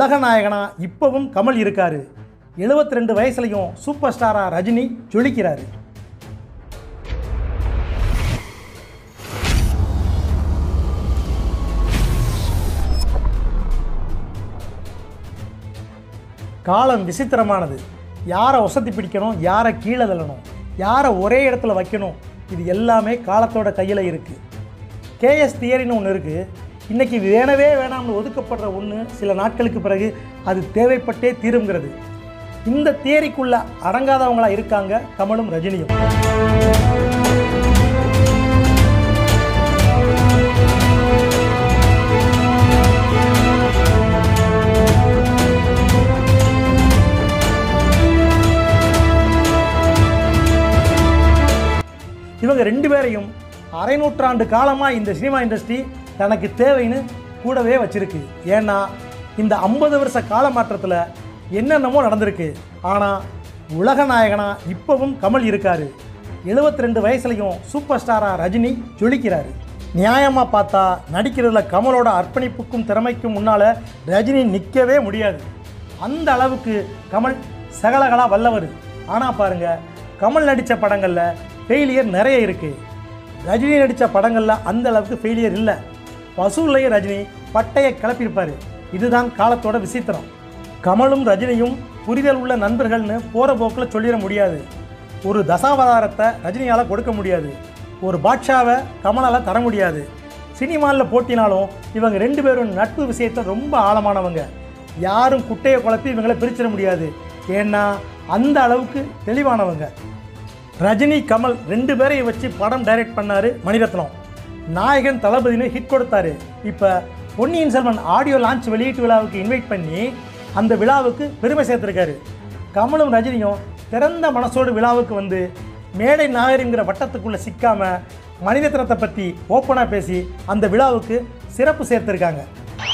உலக நாயகனா இப்பவும் கமல் இருக்காரு 72 ரெண்டு வயசுலையும் சூப்பர் ஸ்டாரா ரஜினி ஜொலிக்கிறாரு காலம் விசித்திரமானது யாரை வசதி பிடிக்கணும் யாரை கீழே தள்ளணும் யாரை ஒரே இடத்துல வைக்கணும் இது எல்லாமே காலத்தோட கையில் இருக்குது கேஎஸ் தியரின்னு ஒன்று இருக்குது இன்றைக்கி வேணவே வேணாம்னு ஒதுக்கப்படுற ஒன்று சில நாட்களுக்கு பிறகு அது தேவைப்பட்டே தீருங்கிறது இந்த தியரிக்குள்ள அடங்காதவங்களா இருக்காங்க கமலும் ரஜினியும் இவங்க ரெண்டு பேரையும் அரை நூற்றாண்டு காலமாக இந்த சினிமா இண்டஸ்ட்ரி தனக்கு தேவைன்னு கூடவே வச்சிருக்கு ஏன்னா இந்த ஐம்பது வருஷ கால மாற்றத்தில் என்னென்னமோ நடந்திருக்கு ஆனால் உலக நாயகனா இப்பவும் கமல் இருக்காரு 72 ரெண்டு வயசுலையும் சூப்பர் ஸ்டாரா ரஜினி ஜொலிக்கிறாரு நியாயமாக பார்த்தா நடிக்கிறதுல கமலோட அர்ப்பணிப்புக்கும் திறமைக்கும் முன்னால் ரஜினி நிற்கவே முடியாது அந்த அளவுக்கு கமல் சகலகலா வல்லவர் ஆனால் பாருங்க கமல் நடித்த படங்களில் ஃபெயிலியர் நிறைய இருக்குது ரஜினி நடித்த படங்களில் அந்த அளவுக்கு ஃபெயிலியர் இல்லை வசூல்லையே ரஜினி பட்டையை கிளப்பியிருப்பார் இதுதான் காலத்தோட விசித்திரம் கமலும் ரஜினியும் புரிதல் உள்ள நண்பர்கள்னு போகிற போக்கில் சொல்லிட முடியாது ஒரு தசாவதாரத்தை ரஜினியால் கொடுக்க முடியாது ஒரு பாட்ஷாவை கமலால் தர முடியாது சினிமாவில் போட்டினாலும் இவங்க ரெண்டு பேரும் நட்பு விஷயத்தில் ரொம்ப ஆழமானவங்க யாரும் குட்டையை குழப்பி இவங்களை பிரிச்சிட முடியாது ஏன்னா அந்த அளவுக்கு தெளிவானவங்க ரஜினி கமல் ரெண்டு பேரையும் வச்சு படம் டைரக்ட் பண்ணாரு மணிரத்னம் நாயகன் தளபதினு ஹிட் கொடுத்தாரு இப்போ பொன்னியின் செல்வன் ஆடியோ லான்ச் வெளியீட்டு விழாவுக்கு இன்வைட் பண்ணி அந்த விழாவுக்கு பெருமை சேர்த்திருக்காரு கமலும் ரஜினியும் திறந்த மனசோடு விழாவுக்கு வந்து மேடை நாகரிங்கிற வட்டத்துக்குள்ளே சிக்காம மணிரத்னத்தை பற்றி ஓப்பனாக பேசி அந்த விழாவுக்கு சிறப்பு சேர்த்திருக்காங்க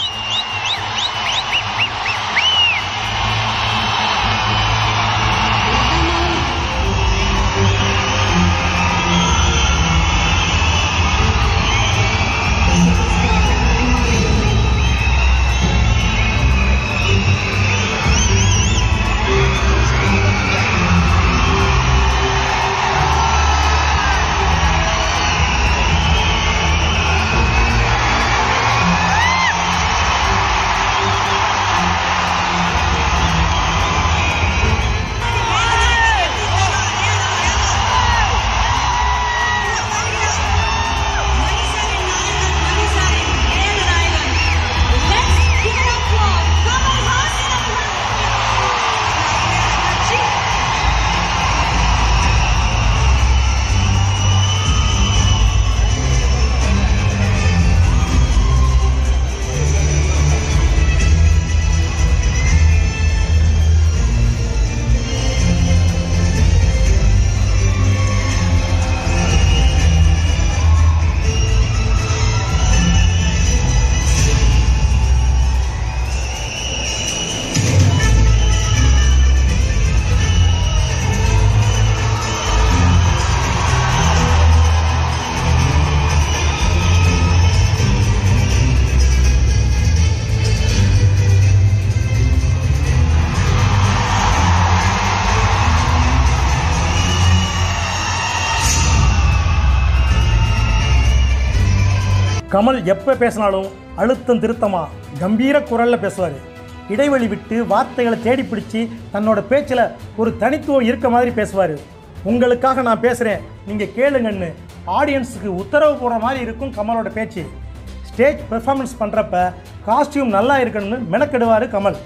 கமல் எப்போ பேசினாலும் அழுத்தம் திருத்தமா கம்பீர குரலில் பேசுவார் இடைவெளி விட்டு வார்த்தைகளை தேடி பிடிச்சி தன்னோட பேச்சில் ஒரு தனித்துவம் இருக்க மாதிரி பேசுவார் உங்களுக்காக நான் பேசுகிறேன் நீங்கள் கேளுங்கன்னு ஆடியன்ஸுக்கு உத்தரவு போடுற மாதிரி இருக்கும் கமலோட பேச்சு ஸ்டேஜ் பெர்ஃபார்மன்ஸ் பண்ணுறப்ப காஸ்டியூம் நல்லா இருக்கணும்னு மெனக்கெடுவார் கமல்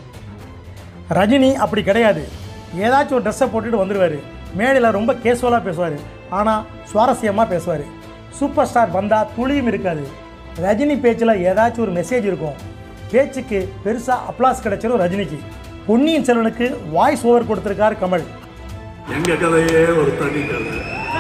ரஜினி அப்படி கிடையாது ஏதாச்சும் ஒரு ட்ரெஸ்ஸை போட்டுட்டு வந்துடுவார் மேடையில் ரொம்ப கேஷுவலாக பேசுவார் ஆனால் சுவாரஸ்யமாக பேசுவார் சூப்பர் ஸ்டார் வந்தால் துளியும் இருக்காது ரஜினி பேச்சில் ஏதாச்சும் ஒரு மெசேஜ் இருக்கும் பேச்சுக்கு பெருசாக அப்ளாஸ் கிடைச்சிரும் ரஜினிக்கு பொன்னியின் செல்வனுக்கு வாய்ஸ் ஓவர் கொடுத்துருக்கார் கமல் எங்க கதையே ஒரு தனி கதை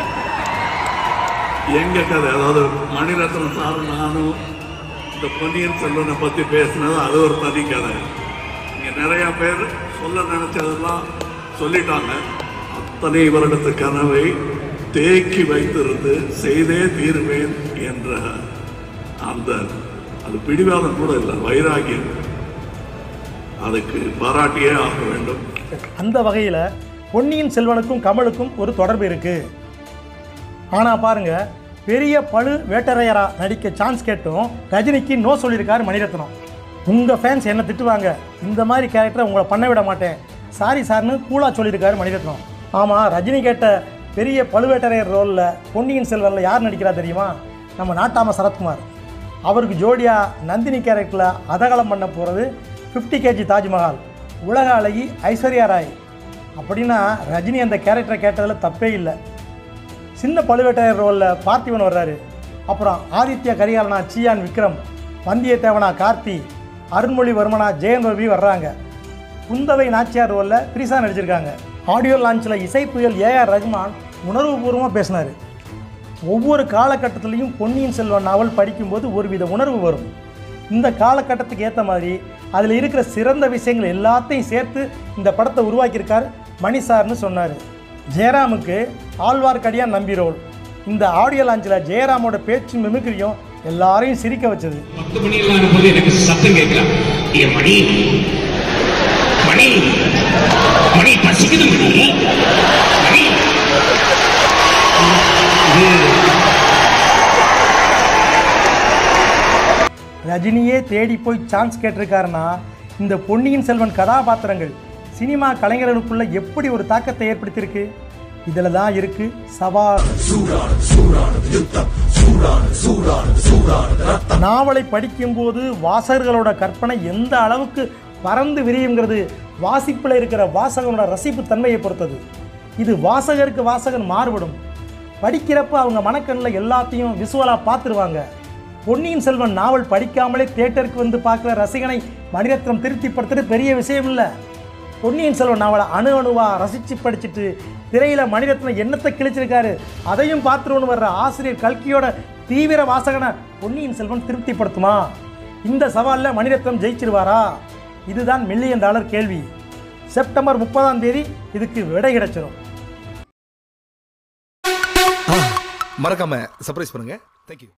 எங்க கதை அதாவது மணிரத்னம் சார் நானும் இந்த பொன்னியின் செல்வனை பத்தி பேசினது அது ஒரு தனி கதை இங்க நிறைய பேர் சொல்ல நினைச்சதெல்லாம் சொல்லிட்டாங்க அத்தனை வருடத்து கனவை தேக்கி வைத்திருந்து செய்தே தீருவேன் என்ற அந்த அது பிடிவாதம் கூட இல்லை வைராகியம் அதுக்கு பாராட்டியே ஆக வேண்டும் அந்த வகையில் பொன்னியின் செல்வனுக்கும் கமலுக்கும் ஒரு தொடர்பு இருக்குது ஆனால் பாருங்க பெரிய பழு வேட்டரையரா நடிக்க சான்ஸ் கேட்டும் ரஜினிக்கு நோ சொல்லியிருக்காரு மணிரத்னம் உங்கள் ஃபேன்ஸ் என்ன திட்டுவாங்க இந்த மாதிரி கேரக்டரை உங்களை பண்ண விட மாட்டேன் சாரி சார்னு கூலாக சொல்லியிருக்காரு மணிரத்னம் ஆமாம் ரஜினி கேட்ட பெரிய பழுவேட்டரையர் ரோலில் பொன்னியின் செல்வனில் யார் நடிக்கிறா தெரியுமா நம்ம நாட்டாம சரத்குமார் அவருக்கு ஜோடியாக நந்தினி கேரக்டரில் அதகலம் பண்ண போகிறது 50 கேஜி தாஜ்மஹால் உலக அழகி ஐஸ்வர்யா ராய் அப்படின்னா ரஜினி அந்த கேரக்டரை கேட்டதில் தப்பே இல்லை சின்ன பழுவேட்டையர் ரோலில் பார்த்திபன் வர்றாரு அப்புறம் ஆதித்ய கரிகாலனா சியான் விக்ரம் வந்தியத்தேவனா கார்த்தி அருண்மொழிவர்மனா ஜெயன் ரவி வர்றாங்க குந்தவை நாச்சியார் ரோலில் த்ரிஷா நடிச்சிருக்காங்க ஆடியோ லான்ச்சில் இசை புயல் ஏஆர் ரகுமான் உணர்வுபூர்வமாக பேசினார் ஒவ்வொரு காலகட்டத்திலையும் பொன்னியின் செல்வன் நாவல் படிக்கும்போது ஒருவித உணர்வு வரும் இந்த காலகட்டத்துக்கு ஏற்ற மாதிரி அதில் இருக்கிற சிறந்த விஷயங்கள் எல்லாத்தையும் சேர்த்து இந்த படத்தை உருவாக்கியிருக்கார் மணி சார்னு சொன்னார் ஜெயராமுக்கு ஆழ்வார்க்கடியான் நம்பி ரோல் இந்த ஆடியோ லான்ச்சில் ஜெயராமோட பேச்சும் மிமிக்ரியும் எல்லாரையும் சிரிக்க வச்சது பத்து மணி எல்லாம் போது எனக்கு சத்தம் கேட்கலாம் ஏ மணி மணி மணி பசிக்குது மணி மணி ரஜினியே தேடி போய் சான்ஸ் கேட்டிருக்காருன்னா இந்த பொன்னியின் செல்வன் கதாபாத்திரங்கள் சினிமா கலைஞர்களுக்குள்ள எப்படி ஒரு தாக்கத்தை ஏற்படுத்தியிருக்கு இதில் தான் இருக்கு சவால் நாவலை படிக்கும்போது வாசகர்களோட கற்பனை எந்த அளவுக்கு பறந்து விரியுங்கிறது வாசிப்பில் இருக்கிற வாசகனோட ரசிப்பு தன்மையை பொறுத்தது இது வாசகருக்கு வாசகன் மாறுபடும் படிக்கிறப்ப அவங்க மனக்கண்ணில் எல்லாத்தையும் விசுவலாக பார்த்துருவாங்க பொன்னியின் செல்வன் நாவல் படிக்காமலே தியேட்டருக்கு வந்து பார்க்குற ரசிகனை மணிரத்னம் திருப்திப்படுத்துறது பெரிய விஷயம் இல்லை பொன்னியின் செல்வன் நாவலை அணு அணுவா ரசித்து படிச்சுட்டு திரையில் மணிரத்னம் என்னத்தை கிழிச்சிருக்காரு அதையும் பார்த்துருவோன்னு வர்ற ஆசிரியர் கல்கியோட தீவிர வாசகனை பொன்னியின் செல்வன் திருப்திப்படுத்துமா இந்த சவாலில் மணிரத்னம் ஜெயிச்சிருவாரா இதுதான் மில்லியன் டாலர் கேள்வி செப்டம்பர் முப்பதாம் தேதி இதுக்கு விடை கிடைச்சிரும் மறக்காம சர்ப்ரைஸ் பண்ணுங்க தேங்க்யூ